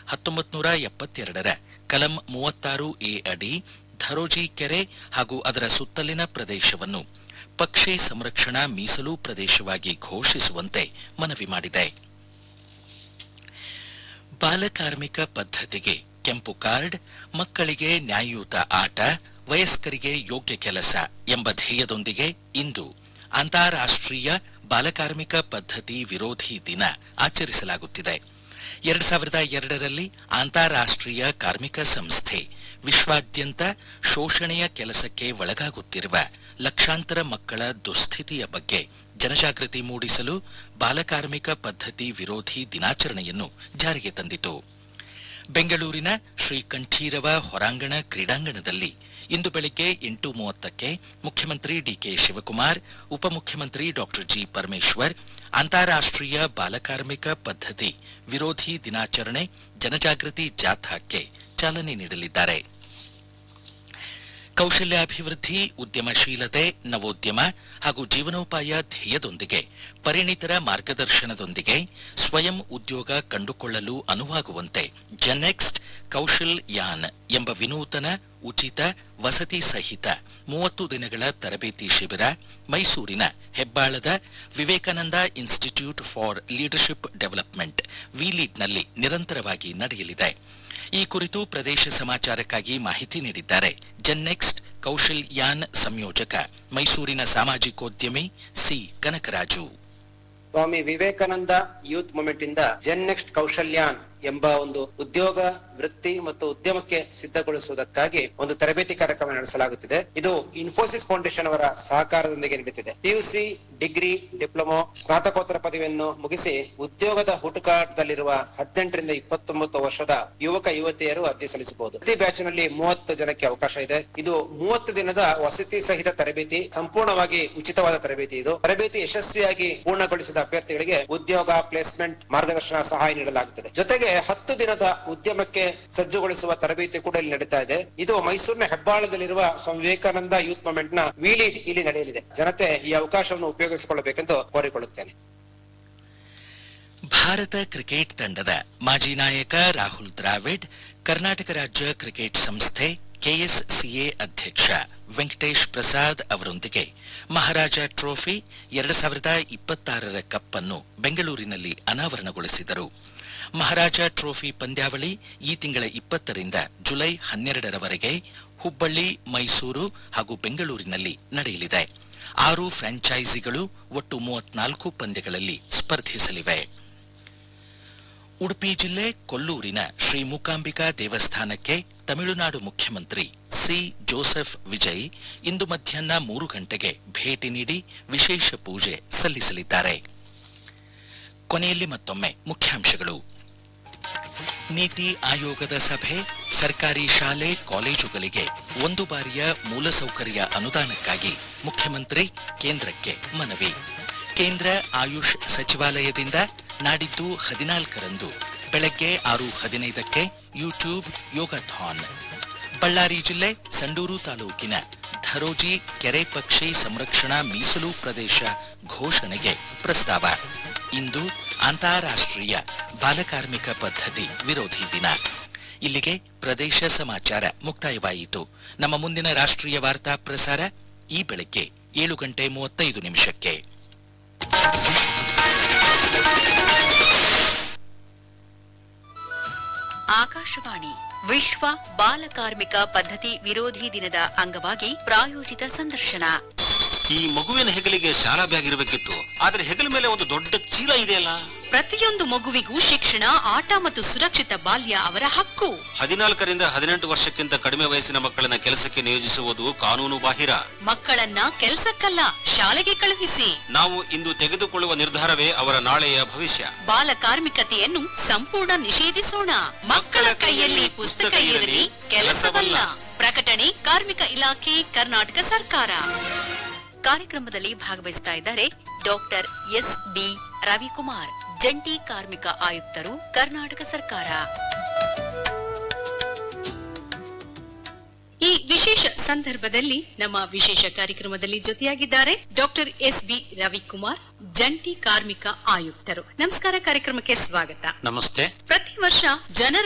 ಹತ್ತೊಂಬತ್ತು ನೂರ ಎಪ್ಪತ್ತೆರಡರ ಕಲಂ ಮೂವತ್ತಾರು ಎ ಅಡಿ ಧರೋಜಿ ಕೆರೆ ಹಾಗೂ ಅದರ ಸುತ್ತಲಿನ ಪ್ರದೇಶವನ್ನು ಪಕ್ಷಿ ಸಂರಕ್ಷಣಾ ಮೀಸಲು ಪ್ರದೇಶವಾಗಿ ಘೋಷಿಸುವಂತೆ ಮನವಿ ಮಾಡಿದೆ ಬಾಲಕಾರ್ಮಿಕ ಪದ್ಧತಿಗೆ ಕೆಂಪು ಕಾರ್ಡ್ ಮಕ್ಕಳಿಗೆ ನ್ಯಾಯಯುತ ಆಟ ವಯಸ್ಕರಿಗೆ ಯೋಗ್ಯ ಕೆಲಸ ಎಂಬ ಧ್ಯೇಯದೊಂದಿಗೆ ಇಂದು ಅಂತಾರಾಷ್ಟ್ರೀಯ ಬಾಲಕಾರ್ಮಿಕ ಪದ್ಧತಿ ವಿರೋಧಿ ದಿನ ಆಚರಿಸಲಾಗುತ್ತಿದೆ ಎರಡ್ ಸಾವಿರದ ಎರಡರಲ್ಲಿ ಅಂತಾರಾಷ್ಟ್ರೀಯ ಕಾರ್ಮಿಕ ಸಂಸ್ಥೆ ವಿಶ್ವಾದ್ಯಂತ ಶೋಷಣೆಯ ಕೆಲಸಕ್ಕೆ ಒಳಗಾಗುತ್ತಿರುವ ಲಕ್ಷಾಂತರ ಮಕ್ಕಳ ದುಸ್ಥಿತಿಯ ಬಗ್ಗೆ ಜನಜಾಗೃತಿ ಮೂಡಿಸಲು ಬಾಲಕಾರ್ಮಿಕ ಪದ್ಧತಿ ವಿರೋಧಿ ದಿನಾಚರಣೆಯನ್ನು ಜಾರಿಗೆ ತಂದಿತು ಬೆಂಗಳೂರಿನ ಶ್ರೀ ಕಂಠೀರವ ಹೊರಾಂಗಣ ಕ್ರೀಡಾಂಗಣದಲ್ಲಿ ಇಂದು ಬೆಳಿಗ್ಗೆ ಎಂಟು ಮೂವತ್ತಕ್ಕೆ ಮುಖ್ಯಮಂತ್ರಿ ಡಿಕೆ ಶಿವಕುಮಾರ್ ಉಪಮುಖ್ಯಮಂತ್ರಿ ಡಾಕ್ಟರ್ ಜಿ ಪರಮೇಶ್ವರ್ ಅಂತಾರಾಷ್ಟ್ರೀಯ ಬಾಲಕಾರ್ಮಿಕ ಪದ್ಧತಿ ವಿರೋಧಿ ದಿನಾಚರಣೆ ಜನಜಾಗೃತಿ ಜಾಥಾಕ್ಕೆ ಚಾಲನೆ ನೀಡಲಿದ್ದಾರೆ ಕೌಶಲ್ಯಾಭಿವೃದ್ಧಿ ಉದ್ಯಮಶೀಲತೆ ನವೋದ್ಯಮ ಹಾಗೂ ಜೀವನೋಪಾಯ ಧ್ಯೇಯದೊಂದಿಗೆ ಪರಿಣಿತರ ಮಾರ್ಗದರ್ಶನದೊಂದಿಗೆ ಸ್ವಯಂ ಉದ್ಯೋಗ ಕಂಡುಕೊಳ್ಳಲು ಅನುವಾಗುವಂತೆ ಜೆನೆಕ್ಸ್ಟ್ ಕೌಶಲ್ ಯಾನ್ ಎಂಬ ವಿನೂತನ ಉಚಿತ ವಸತಿ ಸಹಿತ ಮೂವತ್ತು ದಿನಗಳ ತರಬೇತಿ ಶಿಬಿರ ಮೈಸೂರಿನ ಹೆಬ್ಬಾಳದ Vivekananda institute for leadership development ವಿಲೀಡ್ನಲ್ಲಿ ನಿರಂತರವಾಗಿ ನಡೆಯಲಿದೆ ಈ ಕುರಿತು ಪ್ರದೇಶ ಸಮಾಚಾರಕ್ಕಾಗಿ ಮಾಹಿತಿ ನೀಡಿದ್ದಾರೆ ಜೆನ್ನೆಕ್ಸ್ಟ್ ಕೌಶಲ್ ಯಾನ್ ಸಂಯೋಜಕ ಮೈಸೂರಿನ ಸಾಮಾಜಿಕೋದ್ಯಮಿ C Kanakaraju Swami Vivekananda youth movement ಇಂದ ಜೆನ್ ನೆಕ್ಸ್ಟ್ ಕೌಶಲ್ಯಾನ್ ಎಂಬ ಒಂದು ಉದ್ಯೋಗ ವೃತ್ತಿ ಮತ್ತು ಉದ್ಯಮಕ್ಕೆ ಸಿದ್ಧಗೊಳಿಸುವುದಕ್ಕಾಗಿ ಒಂದು ತರಬೇತಿ ಕಾರ್ಯಕ್ರಮ ನಡೆಸಲಾಗುತ್ತಿದೆ ಇದು ಇನ್ಫೋಸಿಸ್ ಫೌಂಡೇಶನ್ ಅವರ ಸಹಕಾರದೊಂದಿಗೆ ನಡೆಯುತ್ತಿದೆ ಪಿಯುಸಿ ಡಿಗ್ರಿ ಡಿಪ್ಲೊಮೊ ಸ್ನಾತಕೋತ್ತರ ಪದವಿಯನ್ನು ಮುಗಿಸಿ ಉದ್ಯೋಗದ ಹುಡುಕಾಟದಲ್ಲಿರುವ ಹದಿನೆಂಟರಿಂದ ಇಪ್ಪತ್ತೊಂಬತ್ತು ವರ್ಷದ ಯುವಕ ಯುವತಿಯರು ಅರ್ಜಿ ಸಲ್ಲಿಸಬಹುದು ಪ್ರತಿ ಬ್ಯಾಚ್ ನಲ್ಲಿ ಮೂವತ್ತು ಜನಕ್ಕೆ ಅವಕಾಶ ಇದೆ ಇದು ಮೂವತ್ತು ದಿನದ ವಸತಿ ಸಹಿತ ತರಬೇತಿ ಸಂಪೂರ್ಣವಾಗಿ ಉಚಿತವಾದ ತರಬೇತಿ ಇದು ತರಬೇತಿ ಯಶಸ್ವಿಯಾಗಿ ಪೂರ್ಣಗೊಳಿಸಿದ ಅಭ್ಯರ್ಥಿಗಳಿಗೆ ಉದ್ಯೋಗ ಪ್ಲೇಸ್ಮೆಂಟ್ ಮಾರ್ಗದರ್ಶನ ಸಹಾಯ ನೀಡಲಾಗುತ್ತದೆ ಜೊತೆಗೆ ಹತ್ತು ದಿನದ ಉದ್ಯಮಕ್ಕೆ ಸಜ್ಜುಗೊಳಿಸುವ ತರಬೇತಿ ಕೂಡ ಇಲ್ಲಿ ನಡೀತಾ ಇದೆ ಇದು ಮೈಸೂರಿನ ಹೆಬ್ಬಾಳದಲ್ಲಿರುವ ಸ್ವಾಮಿ ವಿವೇಕಾನಂದ ಯೂತ್ ಮೂವ್ಮೆಂಟ್ ನ ವಿಲೀಡ್ ಇಲ್ಲಿ ನಡೆಯಲಿದೆ ಜನತೆ ಈ ಅವಕಾಶವನ್ನು ಉಪಯೋಗಿಸಿಕೊಳ್ಳಬೇಕೆಂದು ಕೋರಿಕೊಳ್ಳುತ್ತೇನೆ ಭಾರತ ಕ್ರಿಕೆಟ್ ತಂಡದ ಮಾಜಿ ನಾಯಕ ರಾಹುಲ್ ದ್ರಾವಿಡ್ ಕರ್ನಾಟಕ ರಾಜ್ಯ ಕ್ರಿಕೆಟ್ ಸಂಸ್ಥೆ ಕೆಎಸ್ಸಿಎ ಅಧ್ಯಕ್ಷ ವೆಂಕಟೇಶ್ ಪ್ರಸಾದ್ ಅವರೊಂದಿಗೆ ಮಹಾರಾಜ ಟ್ರೋಫಿ ಎರಡು ಸಾವಿರದ ಇಪ್ಪತ್ತಾರರ ಕಪ್ ಅನ್ನು ಬೆಂಗಳೂರಿನಲ್ಲಿ ಅನಾವರಣಗೊಳಿಸಿದರು ಮಹಾರಾಜ ಟ್ರೋಫಿ ಪಂದ್ಯಾವಳಿ ಈ ತಿಂಗಳ ಇಪ್ಪತ್ತರಿಂದ ಜುಲೈ ಹನ್ನೆರಡರವರೆಗೆ ಹುಬ್ಬಳ್ಳಿ ಮೈಸೂರು ಹಾಗೂ ಬೆಂಗಳೂರಿನಲ್ಲಿ ನಡೆಯಲಿದೆ ಆರು ಫ್ರಾಂಚೈಸಿಗಳು ಒಟ್ಟು ಮೂವತ್ನಾಲ್ಕು ಪಂದ್ಯಗಳಲ್ಲಿ ಸ್ಪರ್ಧಿಸಲಿವೆ ಉಡುಪಿ ಜಿಲ್ಲೆ ಕೊಲ್ಲೂರಿನ ಶ್ರೀ ಮೂಕಾಂಬಿಕಾ ದೇವಸ್ಥಾನಕ್ಕೆ ತಮಿಳುನಾಡು ಮುಖ್ಯಮಂತ್ರಿ ಸಿ ಜೋಸೆಫ್ ವಿಜಯ್ ಇಂದು ಮಧ್ಯಾಹ್ನ ಮೂರು ಗಂಟೆಗೆ ಭೇಟಿ ನೀಡಿ ವಿಶೇಷ ಪೂಜೆ ಸಲ್ಲಿಸಲಿದ್ದಾರೆ ಕೊನೆಯಲ್ಲಿ ಮತ್ತೊಮ್ಮೆ ಮುಖ್ಯಾಂಶಗಳು ನೀತಿ ಆಯೋಗದ ಸಭೆ ಸರ್ಕಾರಿ ಶಾಲೆ ಕಾಲೇಜುಗಳಿಗೆ ಒಂದು ಬಾರಿಯ ಮೂಲಸೌಕರ್ಯ ಅನುದಾನಕ್ಕಾಗಿ ಮುಖ್ಯಮಂತ್ರಿ ಕೇಂದ್ರಕ್ಕೆ ಮನವಿ ಕೇಂದ್ರ ಆಯುಷ್ ಸಚಿವಾಲಯದಿಂದ ನಾಡಿದ್ದು ಹದಿನಾಲ್ಕರಂದು ಬೆಳಗ್ಗೆ ಆರು ಹದಿನೈದಕ್ಕೆ ಯೂಟ್ಯೂಬ್ ಯೋಗಾಥಾನ್ ಬಳ್ಳಾರಿ ಜಿಲ್ಲೆ ಸಂಡೂರು ತಾಲೂಕಿನ ಧರೋಜಿ ಕೆರೆ ಪಕ್ಷಿ ಸಂರಕ್ಷಣಾ ಮೀಸಲು ಪ್ರದೇಶ ಘೋಷಣೆಗೆ ಪ್ರಸ್ತಾವ ಇಂದು ಅಂತಾರಾಷ್ಟ್ರೀಯ ಬಾಲಕಾರ್ಮಿಕ ಪದ್ಧತಿ ವಿರೋಧಿ ದಿನ ಇಲ್ಲಿಗೆ ಪ್ರದೇಶ ಸಮಾಚಾರ ಮುಕ್ತಾಯವಾಯಿತು ನಮ್ಮ ಮುಂದಿನ ರಾಷ್ಟ್ರೀಯ ವಾರ್ತಾ ಪ್ರಸಾರ ಈ ಬೆಳಗ್ಗೆ ಏಳು ಗಂಟೆ ಮೂವತ್ತೈದು ನಿಮಿಷಕ್ಕೆ ಆಕಾಶವಾಣಿ ವಿಶ್ವ ಬಾಲಕಾರ್ಮಿಕ ಪದ್ಧತಿ ವಿರೋಧಿ ದಿನದ ಅಂಗವಾಗಿ ಪ್ರಾಯೋಜಿತ ಸಂದರ್ಶನ ಈ ಮಗುವಿನ ಹೆಗಲಿಗೆ ಶಾಲಾ ಬ್ಯಾಗ್ ಇರಬೇಕಿತ್ತು ಆದ್ರೆ ಹೆಗಲ ಮೇಲೆ ಒಂದು ದೊಡ್ಡ ಚೀಲ ಇದೆಯಲ್ಲ ಪ್ರತಿಯೊಂದು ಮಗುವಿಗೂ ಶಿಕ್ಷಣ ಆಟ ಮತ್ತು ಸುರಕ್ಷಿತ ಬಾಲ್ಯ ಅವರ ಹಕ್ಕು ಹದಿನಾಲ್ಕರಿಂದ ಹದಿನೆಂಟು ವರ್ಷಕ್ಕಿಂತ ಕಡಿಮೆ ವಯಸ್ಸಿನ ಮಕ್ಕಳನ್ನ ಕೆಲಸಕ್ಕೆ ನಿಯೋಜಿಸುವುದು ಕಾನೂನು ಬಾಹಿರ ಮಕ್ಕಳನ್ನ ಕೆಲ್ಸಕ್ಕಲ್ಲ ಶಾಲೆಗೆ ಕಳುಹಿಸಿ ನಾವು ಇಂದು ತೆಗೆದುಕೊಳ್ಳುವ ನಿರ್ಧಾರವೇ ಅವರ ನಾಳೆಯ ಭವಿಷ್ಯ ಬಾಲಕಾರ್ಮಿಕತೆಯನ್ನು ಸಂಪೂರ್ಣ ನಿಷೇಧಿಸೋಣ ಮಕ್ಕಳ ಕೈಯಲ್ಲಿ ಪುಸ್ತಕ ಇರಲಿ ಕೆಲಸವಲ್ಲ ಪ್ರಕಟಣೆ ಕಾರ್ಮಿಕ ಇಲಾಖೆ ಕರ್ನಾಟಕ ಸರ್ಕಾರ ಕಾರ್ಯಕ್ರಮದಲ್ಲಿ ಭಾಗವಹಿಸ್ತಾ ಇದ್ದಾರೆ ಡಾಕ್ಟರ್ ಎಸ್ ಬಿ ರವಿಕುಮಾರ್ ಜಂಟಿ ಕಾರ್ಮಿಕ ಆಯುಕ್ತರು ಕರ್ನಾಟಕ ಸರ್ಕಾರ ಈ ವಿಶೇಷ ಸಂದರ್ಭದಲ್ಲಿ ನಮ್ಮ ವಿಶೇಷ ಕಾರ್ಯಕ್ರಮದಲ್ಲಿ ಜೊತೆಯಾಗಿದ್ದಾರೆ ಡಾಕ್ಟರ್ ಎಸ್ ಬಿ ರವಿಕುಮಾರ್ ಜಂಟಿ ಕಾರ್ಮಿಕ ಆಯುಕ್ತರು ನಮಸ್ಕಾರ ಕಾರ್ಯಕ್ರಮಕ್ಕೆ ಸ್ವಾಗತ ನಮಸ್ತೆ ಪ್ರತಿ ವರ್ಷ ಜನರ